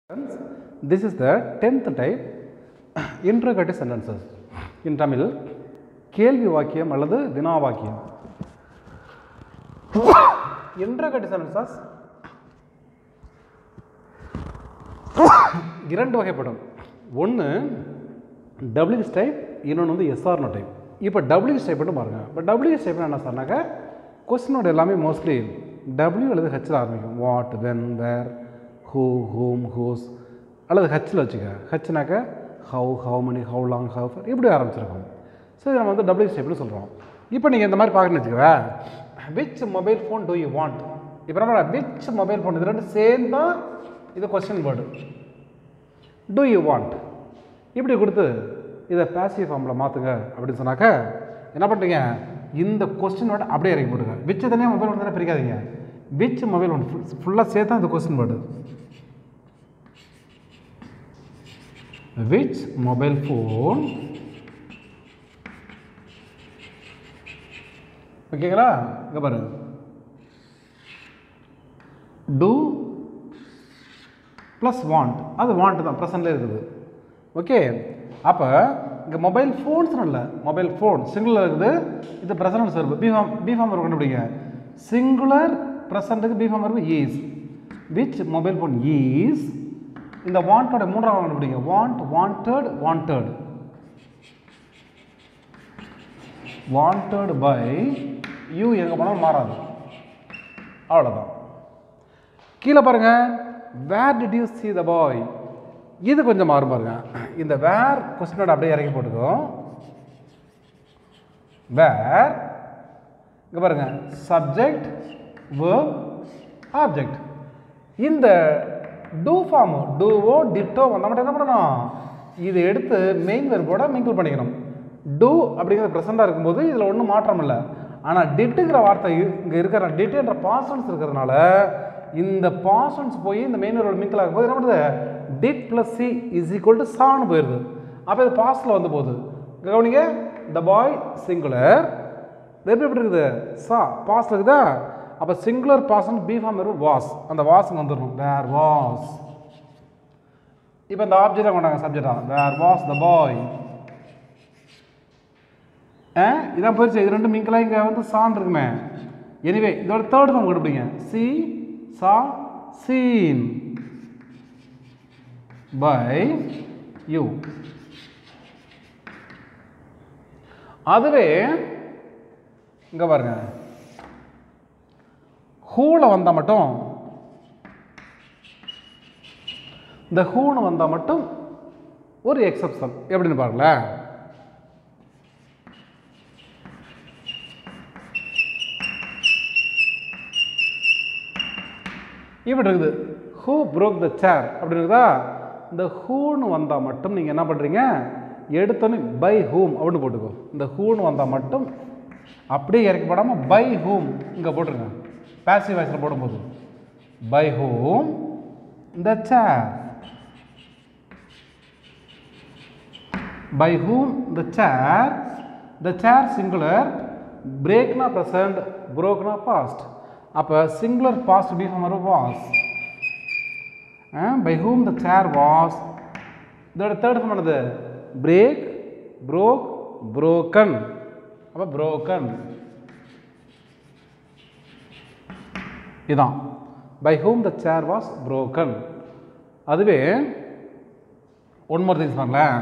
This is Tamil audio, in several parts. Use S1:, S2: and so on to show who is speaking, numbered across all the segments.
S1: This is the tenth type interrogative sentences. In Tamil, கேள்வி வாக்கியம் அல்லது வினா வாக்கியம் interrogative sentences இரண்டு வகைப்படும் ஒன்று டபிள்யூஎஸ் டைப் இன்னொன்று வந்து எஸ்ஆர்னோ டைப் இப்போ டபிள்யூஎஸ் டைப் மட்டும் பாருங்கள் இப்போ டபிள்யூஎஸ் டைப் என்ன சொன்னாக்கா கொஸ்டினோட எல்லாமே மோஸ்ட்லி டபிள்யூ அல்லது ஹெச்சில் ஆரம்பிக்கும் what when where who whom whose அல்லது ஹச்சில் வச்சுக்க ஹச்னாக்க how how many how long how far இப்படி ஆரம்பிச்சிருக்கோம் ஸோ இதை நம்ம வந்து டபிள்யூஎஸ் டைப்னு சொல்கிறோம் இப்போ நீங்கள் இந்த மாதிரி பார்க்கணும்னு வச்சுக்கவே which mobile phone do you want இப்போ நம்ம விச் மொபைல் ஃபோன் இது ரெண்டு சேர்ந்தா இது question word do you want இப்படி கொடுத்து இதை பேசிவ் ஃபார்மில் மாற்றுங்க அப்படின்னு சொன்னாக்க என்ன பண்ணுறீங்க இந்த கொஸ்டின் வேர்டு அப்படியே இறக்கி போட்டுங்க விச் தனியாக மொபைல் ஒன்று தானே பிரிக்காதீங்க விச் மொபைல் ஒன்று ஃபுல்லாக சேர்த்தா இந்த question word which mobile phone ஓகேங்களா இங்கே பாரு டூ ப்ளஸ் வாண்ட் அது வாண்ட் தான் ப்ரெசன்ட்லேயே இருக்குது ஓகே அப்போ இங்கே மொபைல் ஃபோன்ஸ் இல்லை மொபைல் ஃபோன் சிங்குலர் இருக்குது இது ப்ரெசன்ட் சர்வு பிஃபார்ம் பிஃபார்ம் வரும் கண்டுபிடிங்க சிங்குலர் ப்ரெசண்ட்டுக்கு பிஃபார்ம் வரும் is which mobile phone is இந்த வாண்டோட மூன்றாவது கண்டுபிடிங்க want wanted wanted wanted by you எங்கே போனாலும் மாறாது அவ்வளோதான் கீழே பாருங்க where did you see the boy இது கொஞ்சம் மாறும் பாருங்க இந்த வேர் கொஸ்டினோட அப்படியே இறக்கி போட்டுக்கோ வேர் இங்கே பாருங்க சப்ஜெக்ட் வேர்ப் ஆப்ஜெக்ட் இந்த டூ ஃபார்ம் டூவோ டிட்டோ வந்தால் மட்டும் என்ன பண்ணணும் இதை எடுத்து மெயின் வெர்போட மிங்கிள் பண்ணிக்கணும் டூ அப்படிங்கிறது ப்ரெசண்டாக இருக்கும்போது இதில் ஒன்றும் மாற்றம் இல்லை ஆனால் டிட்டுங்கிற வார்த்தை இங்கே இருக்கிற டிட்டுன்ற பாசன்ஸ் இருக்கிறதுனால இந்த பாசன்ஸ் போய் இந்த மெயின் வெர்போட மிங்கிள் ஆகும்போது என்ன பண்ணுது did plus see is equal to சான்னு போயிடுது அப்போ இது பாஸ்டில் வந்து போகுது கவனிங்க த பாய் சிங்குலர் எப்படி எப்படி இருக்குது சா பாஸ்ட் இருக்குதா அப்போ சிங்குலர் பாசன் பி ஃபார்ம் வரும் வாஸ் அந்த வாஸ்ங்க வந்துடணும் வேர் வாஸ் இப்போ இந்த ஆப்ஜெக்டாக கொண்டாங்க சப்ஜெக்டா வேர் வாஸ் த பாய் இதான் போயிடுச்சு இது ரெண்டு மிங்கலாக இங்கே வந்து சான் இருக்குமே எனிவே இதோட தேர்ட் ஃபார்ம் கண்டுபிடிங்க see saw seen by you அதுவே இங்கே பாருங்க ஹூவில் வந்தால் மட்டும் இந்த ஹூன்னு வந்தால் மட்டும் ஒரு எக்ஸப்ஷன் எப்படின்னு பாருங்களேன் இப்படி இருக்குது ஹூ ப்ரோக் த சேர் அப்படி இருக்குதா இந்த ஹூன்னு வந்தால் மட்டும் நீங்கள் என்ன பண்ணுறீங்க எடுத்தோன்னே பை ஹூம் அப்படின்னு போட்டுக்கோ இந்த ஹூன்னு வந்தால் மட்டும் அப்படியே இறக்கி போடாமல் பை ஹூம் இங்கே போட்டுருங்க பேசிவ் வாய்ஸில் போடும்போது by whom the chair by whom the chair the chair singular பிரேக்னா ப்ரெசண்ட் ப்ரோக்னா பாஸ்ட் அப்போ singular past be form was by whom the chair was இதோட தேர்ட் ஃபார்ம் என்னது பிரேக் ப்ரோக் ப்ரோக்கன் அப்போ ப்ரோக்கன் இதான் by whom the chair was broken அதுவே ஒன் மோர் திங்ஸ் பாருங்களேன்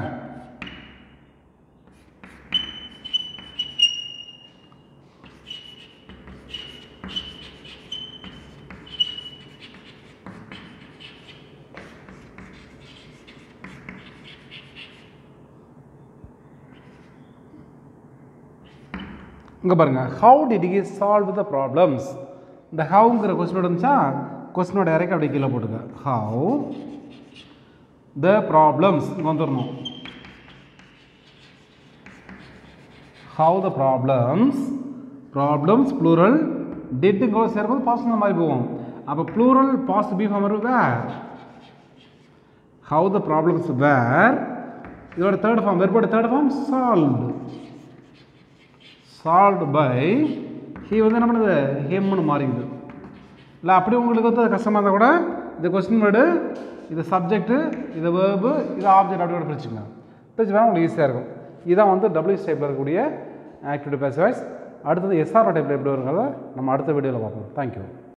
S1: இங்கே பாருங்கள் how did he solve the problems இந்த ஹவுங்கிற கொஸ்டினோட இருந்துச்சா கொஸ்டினோட இறக்கி அப்படியே கீழே போட்டுக்க ஹவு த ப்ராப்ளம்ஸ் இங்கே வந்துடணும் how the problems problems plural டிட்டுங்க சேரும்போது பாஸ்ட் மாதிரி போவோம் அப்போ ப்ளூரல் பாஸ்ட் பி ஃபார்ம் வரும் வேர் ஹவு த ப்ராப்ளம்ஸ் வேர் இதோட தேர்ட் ஃபார்ம் வெறுப்போட third form solved solved by he வந்து என்ன பண்ணுது ஹெம்னு மாறிக்குது இல்லை அப்படி உங்களுக்கு வந்து அது கஷ்டமாக இருந்தால் கூட இந்த கொஸ்டின் வேர்டு இது சப்ஜெக்ட்டு இது வேர்பு இது ஆப்ஜெக்ட் அப்படியோட பிரிச்சுக்கங்க பிரிச்சு உங்களுக்கு ஈஸியாக இருக்கும் இதான் வந்து டபிள்யூ டைப்பில் இருக்கக்கூடிய ஆக்டிவிட்டி பேசிவாய்ஸ் அடுத்தது எஸ்ஆர் டைப்பில் எப்படி வருங்கிறத நம்ம அடுத்த வீடியோவில் பார்ப்போம் தேங்க்யூ